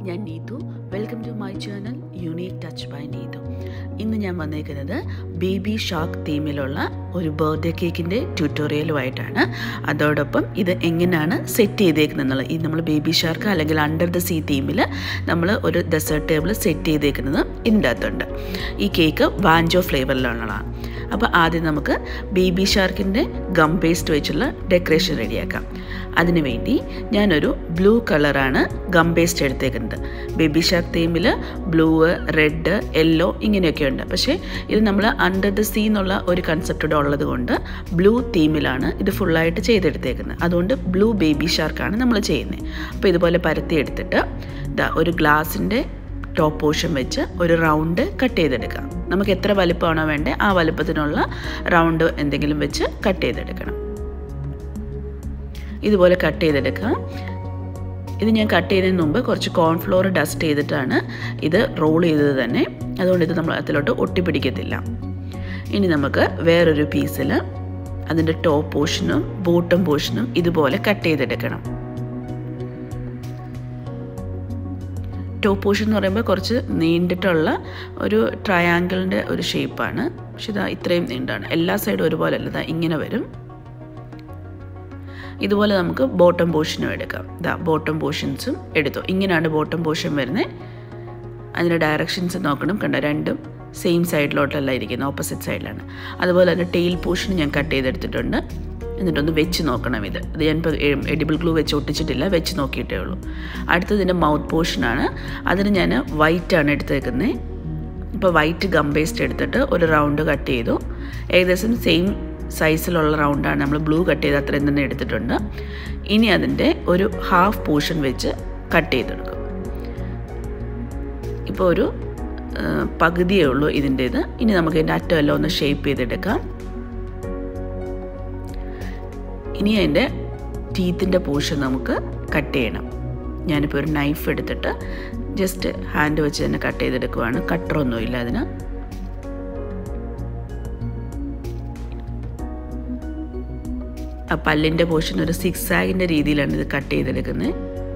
ഞാൻ Neethu welcome to my channel unique touch by Neethu ഇന്ന് ഞാൻ വന്നേക്കുന്നത് ബേബി ഷാർക്ക് തീമിലുള്ള ഒരു ബർത്ത്ഡേ കേക്കിൻ്റെ ട്യൂട്ടോറിയലുമായിട്ടാണ് അതോടൊപ്പം ഇത് എങ്ങനെയാണ് സെറ്റ് ചെയ്തേക്കുന്നത് എന്നുള്ളത് ഈ നമ്മൾ ബേബി ഷാർക്ക് അല്ലെങ്കിൽ അണ്ടർ ദ സീ തീമിൽ നമ്മൾ ഒരു ഡെസേർട്ട് ടേബിൾ സെറ്റ് ചെയ്തേക്കുന്നത് ഇതിൻ്റെ അകത്തുണ്ട് ഈ കേക്ക് വാഞ്ചോ ഫ്ലേവറിലുള്ളതാണ് അപ്പോൾ ആദ്യം നമുക്ക് ബേബി ഷാർക്കിൻ്റെ ഗം പേസ്റ്റ് വെച്ചുള്ള ഡെക്കറേഷൻ റെഡിയാക്കാം അതിനുവേണ്ടി ഞാനൊരു ബ്ലൂ കളറാണ് ഗം പേസ്റ്റ് എടുത്തേക്കുന്നത് ബേബി ഷാർക്ക് തീമിൽ ബ്ലൂ റെഡ് യെല്ലോ ഇങ്ങനെയൊക്കെ ഉണ്ട് പക്ഷേ ഇത് നമ്മൾ അണ്ടർ ദ സീ എന്നുള്ള ഒരു കൺസെപ്റ്റ് ഉള്ളത് കൊണ്ട് ബ്ലൂ തീമിലാണ് ഇത് ഫുള്ളായിട്ട് ചെയ്തെടുത്തേക്കുന്നത് അതുകൊണ്ട് ബ്ലൂ ബേബി ഷാർക്കാണ് നമ്മൾ ചെയ്യുന്നത് അപ്പോൾ ഇതുപോലെ പരത്തി എടുത്തിട്ട് ഇതാ ഒരു ഗ്ലാസിൻ്റെ ടോപ്പ് പോർഷൻ വെച്ച് ഒരു റൗണ്ട് കട്ട് ചെയ്തെടുക്കാം നമുക്ക് എത്ര വലുപ്പമാണോ വേണ്ടത് ആ വലുപ്പത്തിനുള്ള റൗണ്ട് എന്തെങ്കിലും വെച്ച് കട്ട് ചെയ്തെടുക്കണം ഇതുപോലെ കട്ട് ചെയ്തെടുക്കാം ഇത് ഞാൻ കട്ട് ചെയ്യുന്നതിന് മുമ്പ് കുറച്ച് കോൺഫ്ലോർ ഡസ്റ്റ് ചെയ്തിട്ടാണ് ഇത് റോൾ ചെയ്തത് തന്നെ അതുകൊണ്ട് ഇത് നമ്മൾ അതിലോട്ട് ഒട്ടിപ്പിടിക്കത്തില്ല ഇനി നമുക്ക് വേറൊരു പീസിൽ അതിൻ്റെ ടോപ്പ് പോർഷനും ബോട്ടം പോർഷനും ഇതുപോലെ കട്ട് ചെയ്തെടുക്കണം ടോപ്പ് പോർഷൻ എന്ന് പറയുമ്പോൾ കുറച്ച് നീണ്ടിട്ടുള്ള ഒരു ട്രയാങ്കിളിൻ്റെ ഒരു ഷേപ്പാണ് പക്ഷെ ഇതാ ഇത്രയും നീണ്ടാണ് എല്ലാ സൈഡും ഒരുപോലെ അല്ല ഇതാ ഇങ്ങനെ വരും ഇതുപോലെ നമുക്ക് ബോട്ടം പോർഷനും എടുക്കാം ഇതാ ബോട്ടം പോർഷൻസും എടുത്തു ഇങ്ങനെയാണ് ബോട്ടം പോർഷൻ വരുന്നത് അതിൻ്റെ ഡയറക്ഷൻസ് നോക്കണം കണ്ട രണ്ടും സെയിം സൈഡിലോട്ടല്ല ഇരിക്കുന്നത് ഓപ്പോസിറ്റ് സൈഡിലാണ് അതുപോലെ തന്നെ ടെയിൽ പോർഷൻ ഞാൻ കട്ട് ചെയ്തെടുത്തിട്ടുണ്ട് എന്നിട്ടൊന്ന് വെച്ച് നോക്കണം ഇത് ഇത് ഞാനിപ്പോൾ എഡിബിൾ ഗ്ലൂ വെച്ച് ഒട്ടിച്ചിട്ടില്ല വെച്ച് നോക്കിയിട്ടേ ഉള്ളൂ അടുത്തതിൻ്റെ മൗത്ത് പോർഷനാണ് അതിന് ഞാൻ വൈറ്റാണ് എടുത്തേക്കുന്നത് ഇപ്പോൾ വൈറ്റ് ഗം പേസ്റ്റ് എടുത്തിട്ട് ഒരു റൗണ്ട് കട്ട് ചെയ്തു ഏകദേശം സെയിം സൈസിലുള്ള റൗണ്ടാണ് നമ്മൾ ബ്ലൂ കട്ട് ചെയ്ത് അത്രയും തന്നെ എടുത്തിട്ടുണ്ട് ഇനി അതിൻ്റെ ഒരു ഹാഫ് പോർഷൻ വെച്ച് കട്ട് ചെയ്തെടുക്കും ഇപ്പോൾ ഒരു പകുതിയേ ഉള്ളൂ ഇതിൻ്റേത് ഇനി നമുക്ക് ഇതിൻ്റെ അറ്റമെല്ലാം ഒന്ന് ഷേപ്പ് ചെയ്തെടുക്കാം ഇനി അതിൻ്റെ ടീത്തിൻ്റെ പോർഷൻ നമുക്ക് കട്ട് ചെയ്യണം ഞാനിപ്പോൾ ഒരു നൈഫ് എടുത്തിട്ട് ജസ്റ്റ് ഹാൻഡ് വെച്ച് തന്നെ കട്ട് ചെയ്തെടുക്കുവാണ് കട്ടറൊന്നുമില്ല അതിന് ആ പല്ലിൻ്റെ പോർഷൻ ഒരു സിക്സ് ആഗിൻ്റെ രീതിയിലാണ് ഇത് കട്ട് ചെയ്തെടുക്കുന്നത്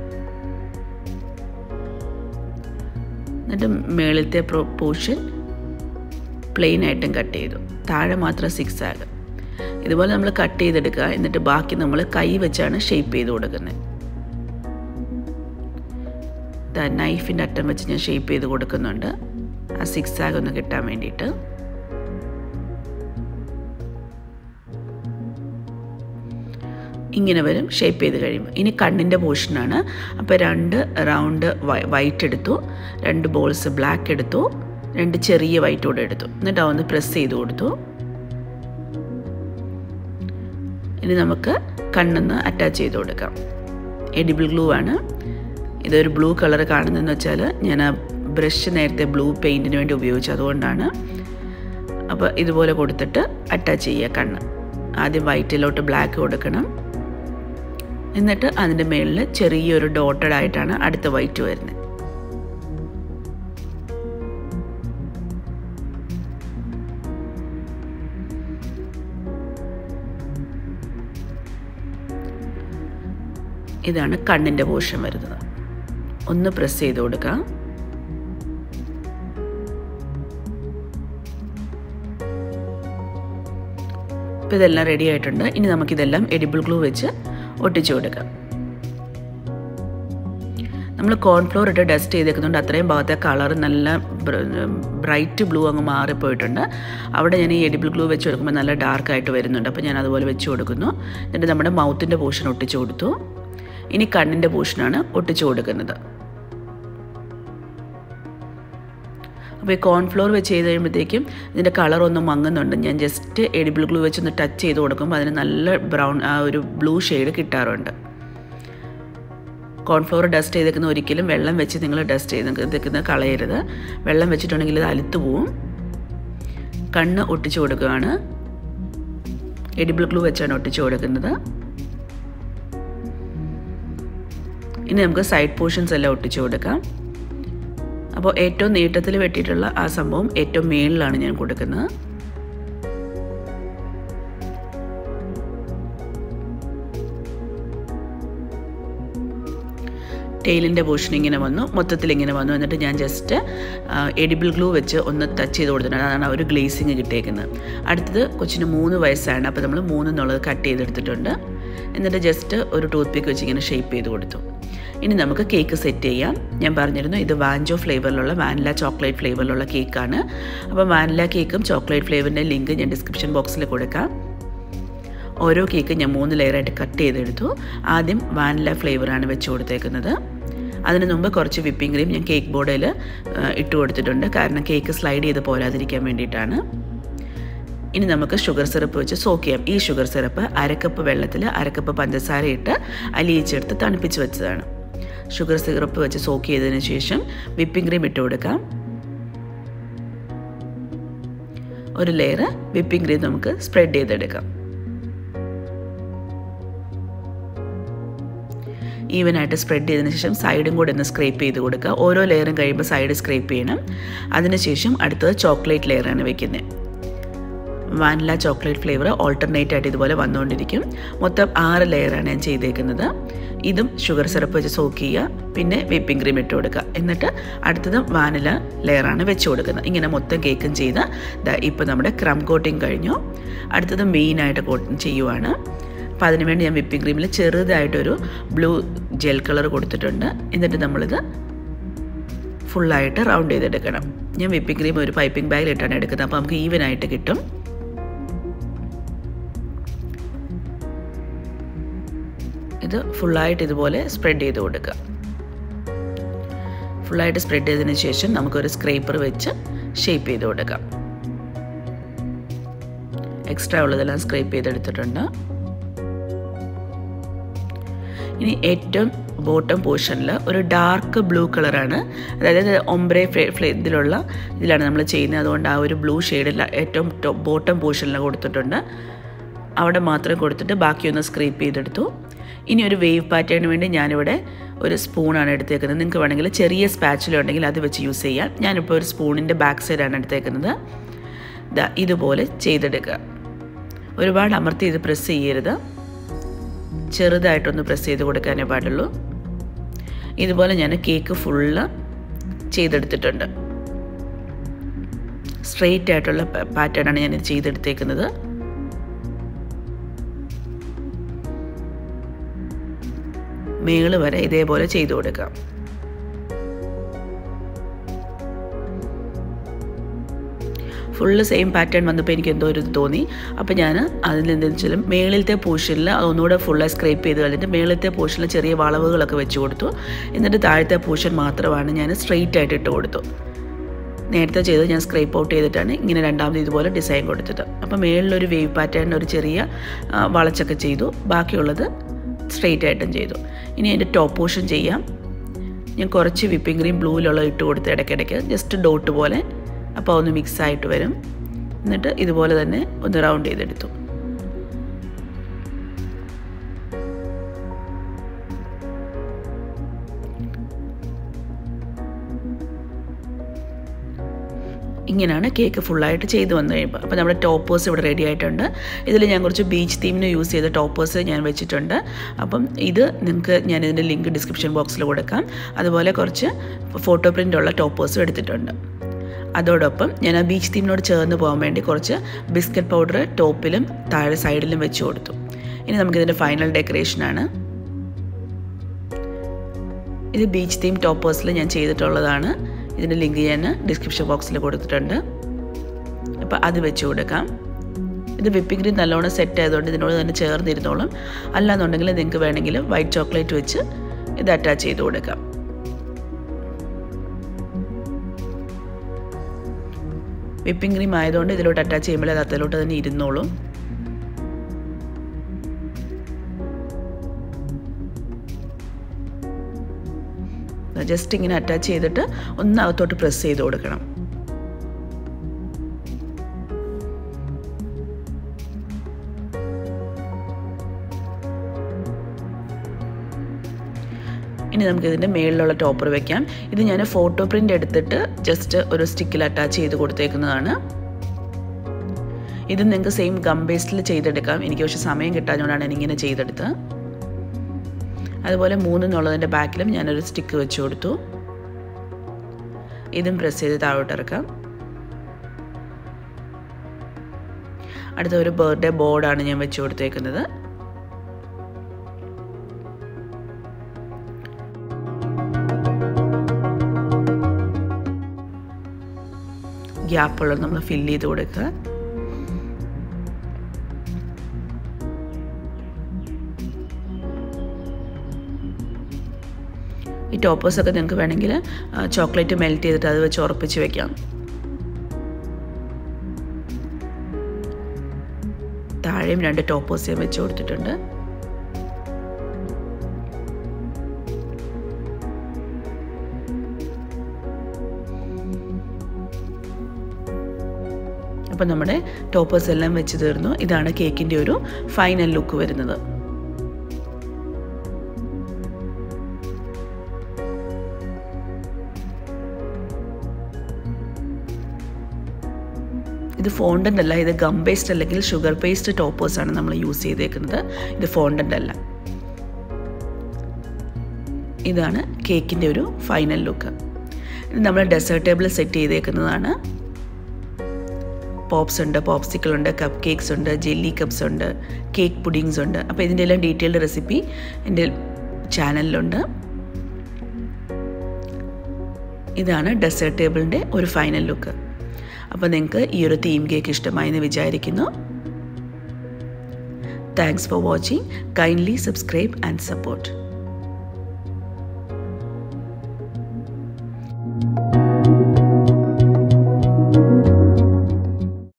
എന്നിട്ട് മേളിലത്തെ പോർഷൻ പ്ലെയിൻ ആയിട്ടും കട്ട് ചെയ്തു താഴെ മാത്രം സിക്സ് ആഗ് ഇതുപോലെ നമ്മൾ കട്ട് ചെയ്തെടുക്കുക എന്നിട്ട് ബാക്കി നമ്മൾ കൈ വെച്ചാണ് ഷേപ്പ് ചെയ്ത് കൊടുക്കുന്നത് നൈഫിൻ്റെ അറ്റം വെച്ച് ഞാൻ ഷേപ്പ് ചെയ്ത് കൊടുക്കുന്നുണ്ട് ആ സിക്സ് ആഗ് ഒന്ന് കിട്ടാൻ വേണ്ടിയിട്ട് ഇങ്ങനെ വരും ഷേപ്പ് ചെയ്ത് കഴിയുമ്പോൾ ഇനി കണ്ണിൻ്റെ പോർഷനാണ് അപ്പോൾ രണ്ട് റൗണ്ട് വൈറ്റ് എടുത്തു രണ്ട് ബോൾസ് ബ്ലാക്ക് എടുത്തു രണ്ട് ചെറിയ വൈറ്റ് കൂടെ എടുത്തു എന്നിട്ട് അതൊന്ന് പ്രസ് ചെയ്ത് കൊടുത്തു ഇനി നമുക്ക് കണ്ണൊന്ന് അറ്റാച്ച് ചെയ്ത് കൊടുക്കാം എഡിബിൾ ഗ്ലൂ ആണ് ഇതൊരു ബ്ലൂ കളർ കാണുന്നതെന്ന് വെച്ചാൽ ഞാൻ ആ ബ്രഷ് നേരത്തെ ബ്ലൂ പെയിൻറ്റിന് വേണ്ടി ഉപയോഗിച്ചു അതുകൊണ്ടാണ് അപ്പോൾ ഇതുപോലെ കൊടുത്തിട്ട് അറ്റാച്ച് ചെയ്യുക കണ്ണ് ആദ്യം വൈറ്റിലോട്ട് ബ്ലാക്ക് കൊടുക്കണം എന്നിട്ട് അതിൻ്റെ മുകളിൽ ചെറിയൊരു ഡോട്ടഡ് ആയിട്ടാണ് അടുത്ത വൈറ്റ് വരുന്നത് ഇതാണ് കണ്ണിൻ്റെ പോർഷൻ വരുന്നത് ഒന്ന് പ്രസ് ചെയ്ത് കൊടുക്കാം അപ്പോൾ ഇതെല്ലാം റെഡി ആയിട്ടുണ്ട് ഇനി നമുക്കിതെല്ലാം എഡിബിൾ ഗ്ലൂ വെച്ച് ഒട്ടിച്ചു കൊടുക്കാം നമ്മൾ കോൺഫ്ലോർ ഇട്ട് ഡസ്റ്റ് ചെയ്തേക്കുന്നുണ്ട് അത്രയും ഭാഗത്തെ കളർ നല്ല ബ്രൈറ്റ് ബ്ലൂ അങ്ങ് മാറിപ്പോയിട്ടുണ്ട് അവിടെ ഞാൻ ഈ എഡിബിൾ ഗ്ലൂ വെച്ച് കൊടുക്കുമ്പോൾ നല്ല ഡാർക്കായിട്ട് വരുന്നുണ്ട് അപ്പോൾ ഞാൻ അതുപോലെ വെച്ച് കൊടുക്കുന്നു എന്നിട്ട് നമ്മുടെ മൗത്തിൻ്റെ പോർഷൻ ഒട്ടിച്ചു കൊടുത്തു ഇനി കണ്ണിൻ്റെ പോർഷനാണ് ഒട്ടിച്ചു കൊടുക്കുന്നത് അപ്പോൾ ഈ കോൺഫ്ലോർ വെച്ച് ചെയ്ത് കഴിയുമ്പോഴത്തേക്കും ഇതിൻ്റെ കളർ ഒന്ന് മങ്ങുന്നുണ്ട് ഞാൻ ജസ്റ്റ് എഡിബിൾ ഗ്ലൂ വെച്ച് ഒന്ന് ടച്ച് ചെയ്ത് കൊടുക്കുമ്പോൾ അതിന് നല്ല ബ്രൗൺ ആ ഒരു ബ്ലൂ ഷെയ്ഡ് കിട്ടാറുണ്ട് കോൺഫ്ലോർ ഡസ്റ്റ് ചെയ്തേക്കുന്ന ഒരിക്കലും വെള്ളം വെച്ച് നിങ്ങൾ ഡസ്റ്റ് ചെയ്തേക്കുന്നത് കളയരുത് വെള്ളം വെച്ചിട്ടുണ്ടെങ്കിൽ ഇത് അലുത്തു പോവും കണ്ണ് ഒട്ടിച്ചു കൊടുക്കുകയാണ് എഡിബിൾ ഗ്ലൂ വെച്ചാണ് ഒട്ടിച്ചു കൊടുക്കുന്നത് ഇനി നമുക്ക് സൈഡ് പോർഷൻസ് എല്ലാം ഒട്ടിച്ചു കൊടുക്കാം അപ്പോൾ ഏറ്റവും നീട്ടത്തിൽ വെട്ടിയിട്ടുള്ള ആ സംഭവം ഏറ്റവും മേളിലാണ് ഞാൻ കൊടുക്കുന്നത് ടെയിലിൻ്റെ പോർഷൻ ഇങ്ങനെ വന്നു മൊത്തത്തിൽ ഇങ്ങനെ വന്നു എന്നിട്ട് ഞാൻ ജസ്റ്റ് എഡിബിൾ ഗ്ലൂ വെച്ച് ഒന്ന് ടച്ച് ചെയ്ത് കൊടുത്തിട്ടുണ്ട് അതാണ് ആ ഒരു ഗ്ലേസിങ് കിട്ടിയേക്കുന്നത് അടുത്തത് കൊച്ചിന് മൂന്ന് വയസ്സാണ് അപ്പോൾ നമ്മൾ മൂന്നെന്നുള്ളത് കട്ട് ചെയ്തെടുത്തിട്ടുണ്ട് എന്നിട്ട് ജസ്റ്റ് ഒരു ടൂത്ത് പിക്ക് വെച്ച് ഇങ്ങനെ ഷേപ്പ് ചെയ്ത് കൊടുത്തു ഇനി നമുക്ക് കേക്ക് സെറ്റ് ചെയ്യാം ഞാൻ പറഞ്ഞിരുന്നു ഇത് വാഞ്ചോ ഫ്ലേവറിലുള്ള വാനില ചോക്ലേറ്റ് ഫ്ലേവറിലുള്ള കേക്കാണ് അപ്പോൾ വാനില കേക്കും ചോക്ലേറ്റ് ഫ്ലേവറിൻ്റെ ലിങ്ക് ഞാൻ ഡിസ്ക്രിപ്ഷൻ ബോക്സിൽ കൊടുക്കാം ഓരോ കേക്ക് ഞാൻ മൂന്ന് ലെയറായിട്ട് കട്ട് ചെയ്തെടുത്തു ആദ്യം വാനില ഫ്ലേവറാണ് വെച്ച് കൊടുത്തേക്കുന്നത് അതിന് മുമ്പ് കുറച്ച് വിപ്പിംഗ് ക്രീം ഞാൻ കേക്ക് ബോർഡിൽ ഇട്ട് കൊടുത്തിട്ടുണ്ട് കാരണം കേക്ക് സ്ലൈഡ് ചെയ്ത് പോരാതിരിക്കാൻ വേണ്ടിയിട്ടാണ് ഇനി നമുക്ക് ഷുഗർ സിറപ്പ് വെച്ച് സോക്ക് ചെയ്യാം ഈ ഷുഗർ സിറപ്പ് അരക്കപ്പ് വെള്ളത്തിൽ അരക്കപ്പ് പഞ്ചസാര ഇട്ട് അലിയിച്ചെടുത്ത് തണുപ്പിച്ച് വെച്ചതാണ് ഷുഗർ സിറപ്പ് വെച്ച് സോക്ക് ചെയ്തതിന് ശേഷം വിപ്പിംഗ് ക്രീം ഇട്ട് കൊടുക്കാം ഒരു ലെയർ വിപ്പിംഗ് ക്രീം നമുക്ക് സ്പ്രെഡ് ചെയ്തെടുക്കാം ഈവനായിട്ട് സ്പ്രെഡ് ചെയ്തതിന് ശേഷം സൈഡും കൂടെ ഒന്ന് സ്ക്രേപ്പ് ചെയ്ത് കൊടുക്കുക ഓരോ ലെയറും കഴിയുമ്പോൾ സൈഡ് സ്ക്രേപ്പ് ചെയ്യണം അതിനുശേഷം അടുത്തത് ചോക്ലേറ്റ് ലെയറാണ് വെക്കുന്നത് വാനില ചോക്ലേറ്റ് ഫ്ലേവർ ഓൾട്ടർനേറ്റ് ആയിട്ട് ഇതുപോലെ വന്നുകൊണ്ടിരിക്കും മൊത്തം ആറ് ലെയറാണ് ഞാൻ ചെയ്തേക്കുന്നത് ഇതും ഷുഗർ സിറപ്പ് വെച്ച് സോക്ക് ചെയ്യുക പിന്നെ വിപ്പിംഗ് ക്രീം ഇട്ട് കൊടുക്കുക എന്നിട്ട് അടുത്തത് വാനില ലെയറാണ് വെച്ച് കൊടുക്കുന്നത് ഇങ്ങനെ മൊത്തം കേക്കും ചെയ്ത് ഇപ്പോൾ നമ്മുടെ ക്രം കോട്ടിങ് കഴിഞ്ഞു അടുത്തത് മെയിനായിട്ട് കോട്ടിങ് ചെയ്യുവാണ് അപ്പോൾ അതിനുവേണ്ടി ഞാൻ വിപ്പിംഗ് ക്രീമിൽ ചെറുതായിട്ടൊരു ബ്ലൂ ജെൽ കളർ കൊടുത്തിട്ടുണ്ട് എന്നിട്ട് നമ്മളിത് ഫുള്ളായിട്ട് റൗണ്ട് ചെയ്തെടുക്കണം ഞാൻ വിപ്പിംഗ് ക്രീം ഒരു പൈപ്പിംഗ് ബാഗിലിട്ടാണ് എടുക്കുന്നത് അപ്പോൾ നമുക്ക് ഈവൻ ആയിട്ട് കിട്ടും ഇത് ഫുള്ളായിട്ട് ഇതുപോലെ സ്പ്രെഡ് ചെയ്ത് കൊടുക്കുക ഫുള്ളായിട്ട് സ്പ്രെഡ് ചെയ്തതിന് ശേഷം നമുക്കൊരു സ്ക്രേപ്പർ വെച്ച് ഷേപ്പ് ചെയ്ത് കൊടുക്കാം എക്സ്ട്രാ ഉള്ളതെല്ലാം സ്ക്രേപ്പ് ചെയ്തെടുത്തിട്ടുണ്ട് ഇനി ഏറ്റവും ബോട്ടം പോർഷനിൽ ഒരു ഡാർക്ക് ബ്ലൂ കളറാണ് അതായത് ഒംബ്രെ ഫ്ലേ ഇതിലുള്ള ഇതിലാണ് നമ്മൾ ചെയ്യുന്നത് അതുകൊണ്ട് ആ ഒരു ബ്ലൂ ഷെയ്ഡിൽ ഏറ്റവും ബോട്ടം പോർഷനിൽ കൊടുത്തിട്ടുണ്ട് അവിടെ മാത്രം കൊടുത്തിട്ട് ബാക്കിയൊന്ന് സ്ക്രീപ്പ് ചെയ്തെടുത്തു ഇനി ഒരു വേവ് പാറ്റേണിന് വേണ്ടി ഞാനിവിടെ ഒരു സ്പൂണാണ് എടുത്തേക്കുന്നത് നിങ്ങൾക്ക് വേണമെങ്കിൽ ചെറിയ സ്പാച്ചില ഉണ്ടെങ്കിൽ അത് വെച്ച് യൂസ് ചെയ്യാം ഞാനിപ്പോൾ ഒരു സ്പൂണിൻ്റെ ബാക്ക് സൈഡാണ് എടുത്തേക്കുന്നത് ഇതാ ഇതുപോലെ ചെയ്തെടുക്കുക ഒരുപാട് അമർത്തി ഇത് പ്രസ് ചെയ്യരുത് ചെറുതായിട്ടൊന്ന് പ്രസ് ചെയ്ത് കൊടുക്കാനേ പാടുള്ളൂ ഇതുപോലെ ഞാൻ കേക്ക് ഫുള്ള് ചെയ്തെടുത്തിട്ടുണ്ട് സ്ട്രെയിറ്റ് ആയിട്ടുള്ള പാറ്റേണാണ് ഞാൻ ചെയ്തെടുത്തേക്കുന്നത് മേള് വരെ ഇതേപോലെ ചെയ്തു കൊടുക്കാം ഫുള്ള് സെയിം പാറ്റേൺ വന്നപ്പോൾ എനിക്ക് എന്തോ ഒരു തോന്നി അപ്പോൾ ഞാൻ അതിൽ എന്തെന്ന് വെച്ചാൽ മേളിലത്തെ പോർഷനിൽ അതൊന്നുകൂടെ ഫുള്ള് സ്ക്രേപ്പ് ചെയ്ത് കളഞ്ഞിട്ട് മേളിലത്തെ പോർഷനിൽ ചെറിയ വളവുകളൊക്കെ വെച്ച് കൊടുത്തു എന്നിട്ട് താഴത്തെ പോർഷൻ മാത്രമാണ് ഞാൻ സ്ട്രെയിറ്റ് ആയിട്ട് ഇട്ട് കൊടുത്തു നേരത്തെ ചെയ്ത് ഞാൻ സ്ക്രേപ്പ് ഔട്ട് ചെയ്തിട്ടാണ് ഇങ്ങനെ രണ്ടാമത് ഇതുപോലെ ഡിസൈൻ കൊടുത്തത് അപ്പോൾ മേളിലൊരു വേവ് പാറ്റേണിന് ഒരു ചെറിയ വളച്ചൊക്കെ ചെയ്തു ബാക്കിയുള്ളത് സ്ട്രെയിറ്റ് ആയിട്ടും ചെയ്തു ഇനി അതിൻ്റെ ടോപ്പ് പോർഷൻ ചെയ്യാം ഞാൻ കുറച്ച് വിപ്പിംഗ് ക്രീം ബ്ലൂവിലുള്ള ഇട്ട് കൊടുത്ത് ഇടയ്ക്കിടയ്ക്ക് ജസ്റ്റ് ഡോട്ട് പോലെ അപ്പോൾ ഒന്ന് മിക്സ് ആയിട്ട് വരും എന്നിട്ട് ഇതുപോലെ തന്നെ ഒന്ന് റൗണ്ട് ചെയ്തെടുത്തു ഇങ്ങനെയാണ് കേക്ക് ഫുള്ളായിട്ട് ചെയ്ത് വന്നു കഴിയുമ്പോൾ അപ്പോൾ നമ്മുടെ ടോപ്പേഴ്സ് ഇവിടെ റെഡി ആയിട്ടുണ്ട് ഇതിൽ ഞാൻ കുറച്ച് ബീച്ച് തീമിന് യൂസ് ചെയ്ത ടോപ്പേഴ്സ് ഞാൻ വെച്ചിട്ടുണ്ട് അപ്പം ഇത് നിങ്ങൾക്ക് ഞാൻ ഇതിൻ്റെ ലിങ്ക് ഡിസ്ക്രിപ്ഷൻ ബോക്സിൽ കൊടുക്കാം അതുപോലെ കുറച്ച് ഫോട്ടോ പ്രിൻ്റ് ഉള്ള ടോപ്പേഴ്സും എടുത്തിട്ടുണ്ട് അതോടൊപ്പം ഞാൻ ആ ബീച്ച് തീമിനോട് ചേർന്ന് പോകാൻ വേണ്ടി കുറച്ച് ബിസ്ക്കറ്റ് പൗഡർ ടോപ്പിലും താഴെ സൈഡിലും വെച്ച് കൊടുത്തു ഇനി നമുക്കിതിൻ്റെ ഫൈനൽ ഡെക്കറേഷനാണ് ഇത് ബീച്ച് തീം ടോപ്പേഴ്സിൽ ഞാൻ ചെയ്തിട്ടുള്ളതാണ് ഇതിൻ്റെ ലിങ്ക് ഞാൻ ഡിസ്ക്രിപ്ഷൻ ബോക്സിൽ കൊടുത്തിട്ടുണ്ട് അപ്പോൾ അത് വെച്ച് കൊടുക്കാം ഇത് വിപ്പിംഗ് ക്രീം നല്ലോണം സെറ്റ് ആയതുകൊണ്ട് ഇതിനോട് തന്നെ ചേർന്നിരുന്നോളും അല്ലാന്നുണ്ടെങ്കിൽ നിങ്ങൾക്ക് വേണമെങ്കിൽ വൈറ്റ് ചോക്ലേറ്റ് വെച്ച് ഇത് അറ്റാച്ച് ചെയ്ത് കൊടുക്കാം വിപ്പിംഗ് ക്രീം ആയതുകൊണ്ട് ഇതിലോട്ട് അറ്റാച്ച് ചെയ്യുമ്പോൾ അത് അതിലോട്ട് തന്നെ ഇരുന്നോളും ജസ്റ്റ് ഇങ്ങനെ അറ്റാച്ച് ചെയ്തിട്ട് ഒന്ന് അകത്തോട്ട് പ്രസ് ചെയ്ത് കൊടുക്കണം ഇനി നമുക്ക് ഇതിൻ്റെ മേളിലുള്ള ടോപ്പർ വെക്കാം ഇത് ഞാൻ ഫോട്ടോ പ്രിൻ്റ് എടുത്തിട്ട് ജസ്റ്റ് ഒരു സ്റ്റിക്കിൽ അറ്റാച്ച് ചെയ്ത് കൊടുത്തേക്കുന്നതാണ് ഇത് നിങ്ങൾക്ക് സെയിം ഗം ബേസ്ഡിൽ ചെയ്തെടുക്കാം എനിക്ക് പക്ഷെ സമയം കിട്ടാഞ്ഞുകൊണ്ടാണ് ഞാൻ ഇങ്ങനെ ചെയ്തെടുത്തത് അതുപോലെ മൂന്നെന്നുള്ളതിൻ്റെ ബാക്കിലും ഞാനൊരു സ്റ്റിക്ക് വെച്ച് കൊടുത്തു ഇതും പ്രസ് ചെയ്ത് താഴോട്ട് ഇറക്കാം അടുത്ത ഒരു ബർത്ത്ഡേ ബോർഡാണ് ഞാൻ വെച്ച് കൊടുത്തേക്കുന്നത് ഗ്യാപ്പുള്ളത് നമ്മൾ ഫില്ല് ചെയ്ത് കൊടുക്കുക ഈ ടോപ്പേഴ്സൊക്കെ നിങ്ങൾക്ക് വേണമെങ്കിൽ ചോക്ലേറ്റ് മെൽറ്റ് ചെയ്തിട്ട് അത് വെച്ച് ഉറപ്പിച്ച് വെക്കാം താഴെയും രണ്ട് ടോപ്പേഴ്സ് ഞാൻ വെച്ച് കൊടുത്തിട്ടുണ്ട് അപ്പം നമ്മുടെ ടോപ്പേഴ്സ് എല്ലാം വെച്ച് തീർന്നു ഇതാണ് കേക്കിൻ്റെ ഒരു ഫൈനൽ ലുക്ക് വരുന്നത് ഇത് ഫോണ്ടൻ്റ് അല്ല ഇത് ഗം പേസ്റ്റ് അല്ലെങ്കിൽ ഷുഗർ പേസ്റ്റ് ടോപ്പേഴ്സ് ആണ് നമ്മൾ യൂസ് ചെയ്തേക്കുന്നത് ഇത് ഫോണ്ടൻ്റ് അല്ല ഇതാണ് കേക്കിൻ്റെ ഒരു ഫൈനൽ ലുക്ക് ഇത് നമ്മൾ ഡെസേർട്ട് ടേബിൾ സെറ്റ് ചെയ്തേക്കുന്നതാണ് പോപ്സ് ഉണ്ട് പോപ്സിക്കിൾ ഉണ്ട് കപ്പ് കേക്ക്സ് ഉണ്ട് ജെല്ലി കപ്സ് ഉണ്ട് കേക്ക് പുഡിങ്സ് ഉണ്ട് അപ്പോൾ ഇതിൻ്റെ എല്ലാം ഡീറ്റെയിൽഡ് റെസിപ്പി എൻ്റെ ചാനലിലുണ്ട് ഇതാണ് ഡെസേർട്ട് ടേബിളിൻ്റെ ഒരു ഫൈനൽ ലുക്ക് അപ്പോൾ നിങ്ങൾക്ക് ഈ ഒരു തീം കേക്ക് ഇഷ്ടമായി എന്ന് വിചാരിക്കുന്നു thanks for watching kindly subscribe and support